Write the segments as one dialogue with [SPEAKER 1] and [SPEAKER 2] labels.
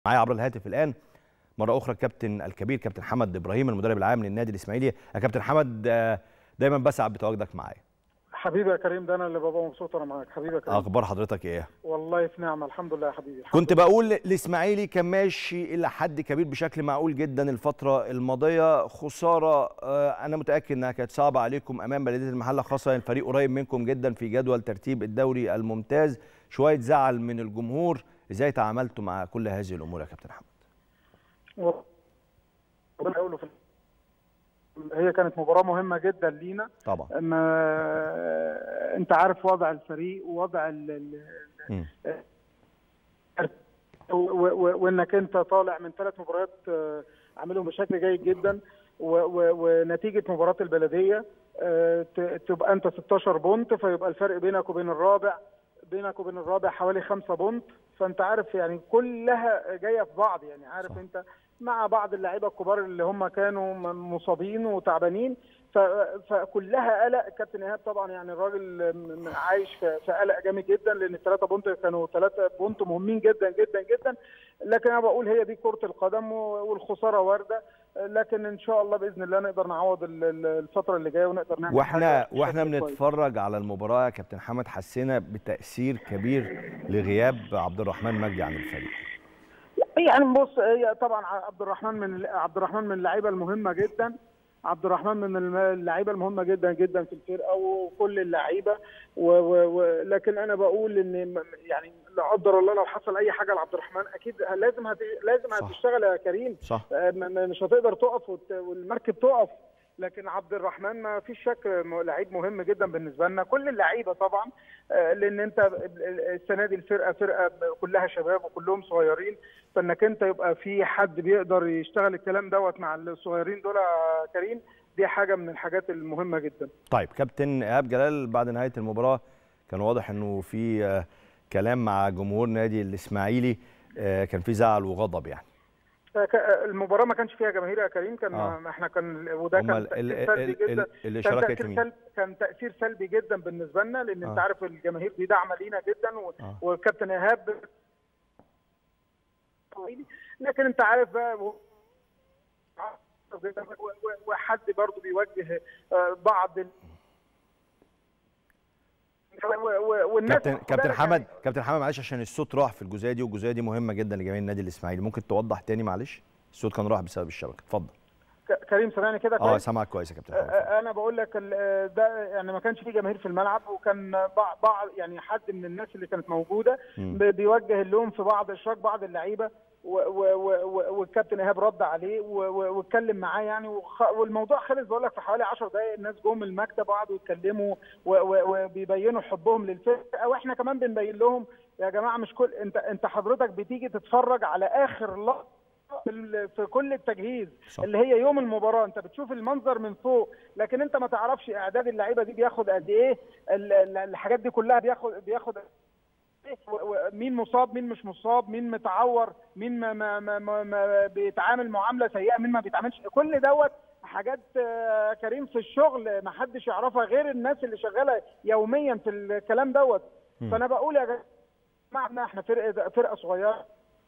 [SPEAKER 1] معايا عبر الهاتف الان مره اخرى الكابتن الكبير كابتن حمد ابراهيم المدرب العام للنادي الاسماعيلي يا كابتن حمد آه، دايما بسعد بتواجدك معايا
[SPEAKER 2] حبيبي يا كريم ده انا اللي بابا مبسوط انا معاك حبيبي يا كريم
[SPEAKER 1] اخبار حضرتك ايه
[SPEAKER 2] والله في نعمه الحمد لله يا حبيبي الحمد
[SPEAKER 1] كنت بقول الاسماعيلي كان ماشي الى حد كبير بشكل معقول جدا الفتره الماضيه خساره آه، انا متاكد انها كانت صعبه عليكم امام بلديه المحله خاصه الفريق قريب منكم جدا في جدول ترتيب الدوري الممتاز شويه زعل من الجمهور ازاي تعاملتوا مع كل هذه الامور يا كابتن حمد
[SPEAKER 2] لله. ربنا يقوله في هي كانت مباراه مهمه جدا لينا
[SPEAKER 1] طبعا
[SPEAKER 2] ما انت عارف وضع الفريق ووضع ال... ال...
[SPEAKER 1] مم.
[SPEAKER 2] و- و- وانك انت طالع من ثلاث مباريات آه، عاملهم بشكل جيد جدا و- و- ونتيجه مباراه البلديه آه، ت- تبقى انت 16 بونت فيبقى الفرق بينك وبين الرابع بينك وبين الرابع حوالي 5 بونت فانت عارف يعني كلها جايه في بعض يعني عارف
[SPEAKER 1] صح.
[SPEAKER 2] صح. انت مع بعض اللعيبه الكبار اللي هم كانوا م- مصابين وتعبانين ف- فكلها قلق كابتن ايهاب طبعا يعني الراجل م- م- عايش في في قلق جامد جدا لان الثلاثه بونت كانوا ثلاثه بونت مهمين جدا جدا جدا لكن انا بقول هي دي كره القدم و- والخساره وارده لكن ان شاء الله باذن الله نقدر نعوض ال- ال- الفتره اللي جايه ونقدر نعمل
[SPEAKER 1] واحنا
[SPEAKER 2] حاجة
[SPEAKER 1] واحنا
[SPEAKER 2] بشكل كويس.
[SPEAKER 1] بنتفرج على المباراه يا كابتن حمد حسينا بتاثير كبير لغياب عبد الرحمن مجدي عن الفريق
[SPEAKER 2] يعني بص هي طبعا عبد الرحمن من عبد الرحمن من اللعيبه المهمه جدا عبد الرحمن من الم- اللعيبه المهمه جدا جدا في الفرقه وكل اللعيبه و و و لكن انا بقول ان م- يعني لا قدر الله لو حصل اي حاجه لعبد الرحمن اكيد لازم هت... لازم
[SPEAKER 1] صح.
[SPEAKER 2] هتشتغل يا كريم
[SPEAKER 1] صح
[SPEAKER 2] آه، م- م- مش هتقدر تقف وت- والمركب تقف لكن عبد الرحمن ما فيش شك م- لعيب مهم جدا بالنسبه لنا كل اللعيبه طبعا آه، لان انت ال- ال- السنه دي الفرقه فرقه كلها شباب وكلهم صغيرين فانك انت يبقى في حد بيقدر يشتغل الكلام دوت مع الصغيرين دول يا كريم دي حاجه من الحاجات المهمه جدا
[SPEAKER 1] طيب كابتن ايهاب جلال بعد نهايه المباراه كان واضح انه في آه، كلام مع جمهور نادي الاسماعيلي آه، كان في زعل وغضب يعني
[SPEAKER 2] ك- المباراه ما كانش فيها جماهير يا كريم كان
[SPEAKER 1] آه.
[SPEAKER 2] احنا كان وده كان
[SPEAKER 1] امال ال-
[SPEAKER 2] تأثير سلبي
[SPEAKER 1] ال-
[SPEAKER 2] جدا
[SPEAKER 1] ال-
[SPEAKER 2] كان
[SPEAKER 1] الاشاره كانت
[SPEAKER 2] تأثير
[SPEAKER 1] مين
[SPEAKER 2] سلبي كان تأثير سلبي جدا بالنسبة لنا لأن
[SPEAKER 1] آه.
[SPEAKER 2] أنت عارف الجماهير دي داعمة لينا جدا و...
[SPEAKER 1] آه.
[SPEAKER 2] وكابتن إيهاب لكن أنت عارف بقى و... و- و- وحد برضه بيوجه آه، بعض ال... و- و- والناس
[SPEAKER 1] كابتن
[SPEAKER 2] خد
[SPEAKER 1] كابتن
[SPEAKER 2] بالك
[SPEAKER 1] حمد
[SPEAKER 2] يعني
[SPEAKER 1] كابتن حمد معلش عشان الصوت راح في الجزئيه دي والجزئيه دي مهمه جدا لجماهير النادي الاسماعيلي ممكن توضح تاني معلش الصوت كان راح بسبب الشبكه اتفضل
[SPEAKER 2] ك- كريم سامعني كده
[SPEAKER 1] اه
[SPEAKER 2] كويس؟
[SPEAKER 1] سامعك كويس يا كابتن حمد
[SPEAKER 2] آه، انا بقول لك ال- ده يعني ما كانش في جماهير في الملعب وكان بعض بعض يعني حد من الناس اللي كانت موجوده
[SPEAKER 1] مم.
[SPEAKER 2] ب- بيوجه اللوم في بعض اشراك بعض اللعيبه و- و- و- و- والكابتن ايهاب رد عليه و- و- واتكلم معاه يعني وخ- والموضوع خلص بقول لك في حوالي 10 دقائق الناس جم المكتب وقعدوا يتكلموا و- و- وبيبينوا حبهم للفرقه واحنا كمان بنبين لهم يا جماعه مش كل انت انت حضرتك بتيجي تتفرج على اخر لقطه في ال- في كل التجهيز
[SPEAKER 1] صح.
[SPEAKER 2] اللي هي يوم المباراه انت بتشوف المنظر من فوق لكن انت ما تعرفش اعداد اللعيبه دي بياخد قد ايه ال- ال- الحاجات دي كلها بياخد بياخد إيه؟ و- و- مين مصاب مين مش مصاب مين متعور مين ما ما ما ما ما بيتعامل معامله سيئه مين ما بيتعاملش كل دوت حاجات آه، كريم في الشغل ما حدش يعرفها غير الناس اللي شغاله يوميا في الكلام دوت
[SPEAKER 1] مم.
[SPEAKER 2] فانا بقول يا جماعه احنا فرقه فرقه صغيره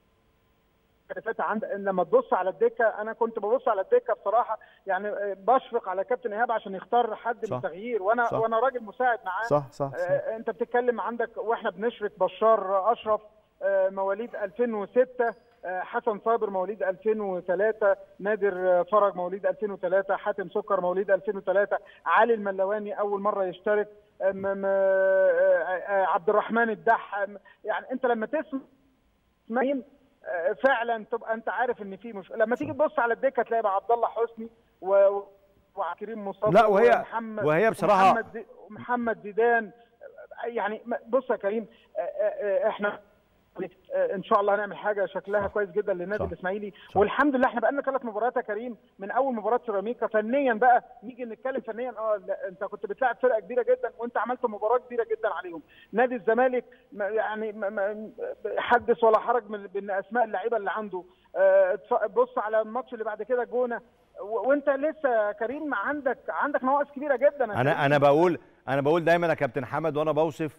[SPEAKER 2] فاتت عند لما تبص على الدكه انا كنت ببص على الدكه بصراحه يعني آه، بشفق على كابتن ايهاب عشان يختار حد
[SPEAKER 1] صح.
[SPEAKER 2] للتغيير وانا
[SPEAKER 1] صح.
[SPEAKER 2] وانا راجل مساعد معاه
[SPEAKER 1] صح صح, صح.
[SPEAKER 2] آه، انت بتتكلم عندك واحنا بنشرك بشار اشرف آه، مواليد 2006 آه، حسن صابر مواليد 2003 نادر آه، فرج مواليد 2003 حاتم سكر مواليد 2003 علي الملواني اول مره يشترك آه، م- م- آه، آه، عبد الرحمن الدح آه، يعني انت لما تسمع مين آه، فعلا تبقى انت عارف ان في مشكله لما تيجي تبص على الدكه تلاقي بقى عبد الله حسني و وكريم مصطفى
[SPEAKER 1] لا وهي
[SPEAKER 2] ومحمد
[SPEAKER 1] وهي بصراحة-
[SPEAKER 2] ومحمد زي- ومحمد زيدان يعني ما- بص يا كريم آه، آه، آه، احنا آه، ان شاء الله هنعمل حاجه شكلها
[SPEAKER 1] صح.
[SPEAKER 2] كويس جدا للنادي
[SPEAKER 1] صح.
[SPEAKER 2] الاسماعيلي
[SPEAKER 1] صح.
[SPEAKER 2] والحمد لله احنا بقالنا ثلاث مباريات يا كريم من اول مباراه سيراميكا فنيا بقى نيجي نتكلم فنيا اه لا، انت كنت بتلاعب فرقه كبيره جدا وانت عملت مباراه كبيره جدا عليهم نادي الزمالك ما- يعني ما- ما- حدث ولا حرج من من اسماء اللعيبه اللي عنده آه، اتف- بص على الماتش اللي بعد كده جونه و- وانت لسه يا كريم عندك عندك نواقص كبيره جدا يا كريم.
[SPEAKER 1] انا انا بقول انا بقول دايما يا كابتن حمد وانا بوصف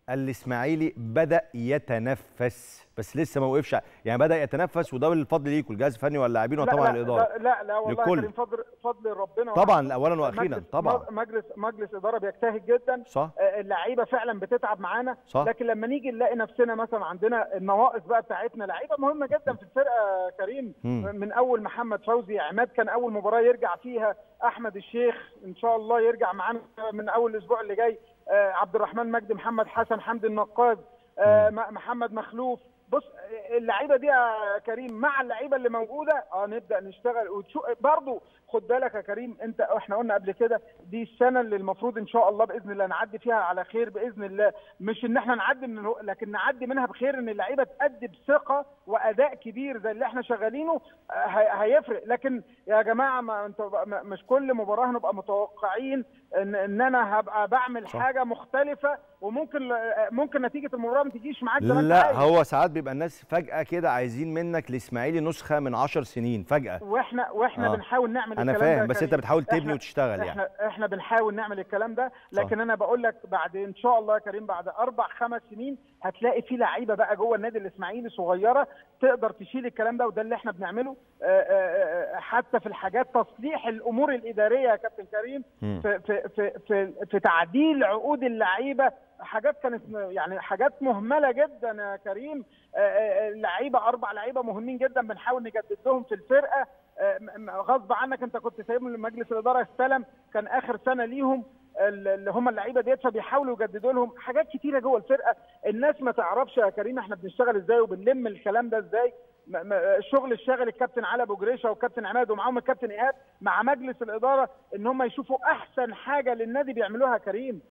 [SPEAKER 1] الاسماعيلي بدا يتنفس بس لسه ما وقفش يعني بدا يتنفس وده بالفضل ليكم الجهاز الفني واللاعبين وطبعا
[SPEAKER 2] لا
[SPEAKER 1] الاداره
[SPEAKER 2] لا لا, لا والله
[SPEAKER 1] لكل.
[SPEAKER 2] كريم فضل فضل ربنا
[SPEAKER 1] طبعا اولا واخيرا
[SPEAKER 2] مجلس-
[SPEAKER 1] طبعا
[SPEAKER 2] مجلس مجلس اداره بيجتهد جدا
[SPEAKER 1] صح
[SPEAKER 2] آه، اللعيبه فعلا بتتعب معانا
[SPEAKER 1] صح.
[SPEAKER 2] لكن لما نيجي نلاقي نفسنا مثلا عندنا النواقص بقى بتاعتنا لعيبه مهمه جدا في الفرقه يا كريم
[SPEAKER 1] مم.
[SPEAKER 2] من اول محمد فوزي عماد كان اول مباراه يرجع فيها احمد الشيخ ان شاء الله يرجع معانا من اول الاسبوع اللي جاي آه، عبد الرحمن مجدي محمد حسن حمدي النقاد آه، م- محمد مخلوف بص اللعيبه دي يا كريم مع اللعيبه اللي موجوده اه نبدا نشتغل وتشو برضه خد بالك يا كريم انت احنا قلنا قبل كده دي السنه اللي المفروض ان شاء الله باذن الله نعدي فيها على خير باذن الله مش ان احنا نعدي من الهو- لكن نعدي منها بخير ان اللعيبه تأدي بثقه واداء كبير زي اللي احنا شغالينه آه، هي- هيفرق لكن يا جماعه ما انتوا بقى- ما- مش كل مباراه هنبقى متوقعين ان ان انا هبقى بعمل
[SPEAKER 1] صح.
[SPEAKER 2] حاجه مختلفه وممكن ممكن نتيجه المباراه ما تجيش معاك زي ما انت
[SPEAKER 1] لا
[SPEAKER 2] عايز.
[SPEAKER 1] هو ساعات بيبقى الناس فجاه كده عايزين منك الاسماعيلي نسخه من 10 سنين فجاه
[SPEAKER 2] واحنا واحنا
[SPEAKER 1] آه.
[SPEAKER 2] بنحاول نعمل
[SPEAKER 1] انا
[SPEAKER 2] الكلام ده
[SPEAKER 1] فاهم
[SPEAKER 2] يا
[SPEAKER 1] بس انت
[SPEAKER 2] كريم.
[SPEAKER 1] بتحاول تبني
[SPEAKER 2] إحنا-
[SPEAKER 1] وتشتغل يعني
[SPEAKER 2] احنا احنا بنحاول نعمل الكلام ده لكن
[SPEAKER 1] صح.
[SPEAKER 2] انا بقول لك بعد ان شاء الله يا كريم بعد اربع خمس سنين هتلاقي في لعيبه بقى جوه النادي الاسماعيلي صغيره تقدر تشيل الكلام ده وده اللي احنا بنعمله آه، آه، آه، حتى في الحاجات تصليح الامور الاداريه يا كابتن كريم
[SPEAKER 1] مم.
[SPEAKER 2] في في في في, في تعديل عقود اللعيبه حاجات كانت يعني حاجات مهمله جدا يا كريم آه، آه، لعيبه اربع لعيبه مهمين جدا بنحاول نجدد لهم في الفرقه آه، م- م- غصب عنك انت كنت سايبهم لمجلس الاداره استلم كان اخر سنه ليهم ال- اللي هم اللعيبه ديت فبيحاولوا يجددوا لهم حاجات كتيره جوه الفرقه الناس ما تعرفش يا كريم احنا بنشتغل ازاي وبنلم الكلام ده ازاي م- م- الشغل الشاغل الكابتن علي ابو جريشه والكابتن عماد ومعاهم الكابتن ايهاب مع مجلس الاداره ان هم يشوفوا احسن حاجه للنادي بيعملوها يا كريم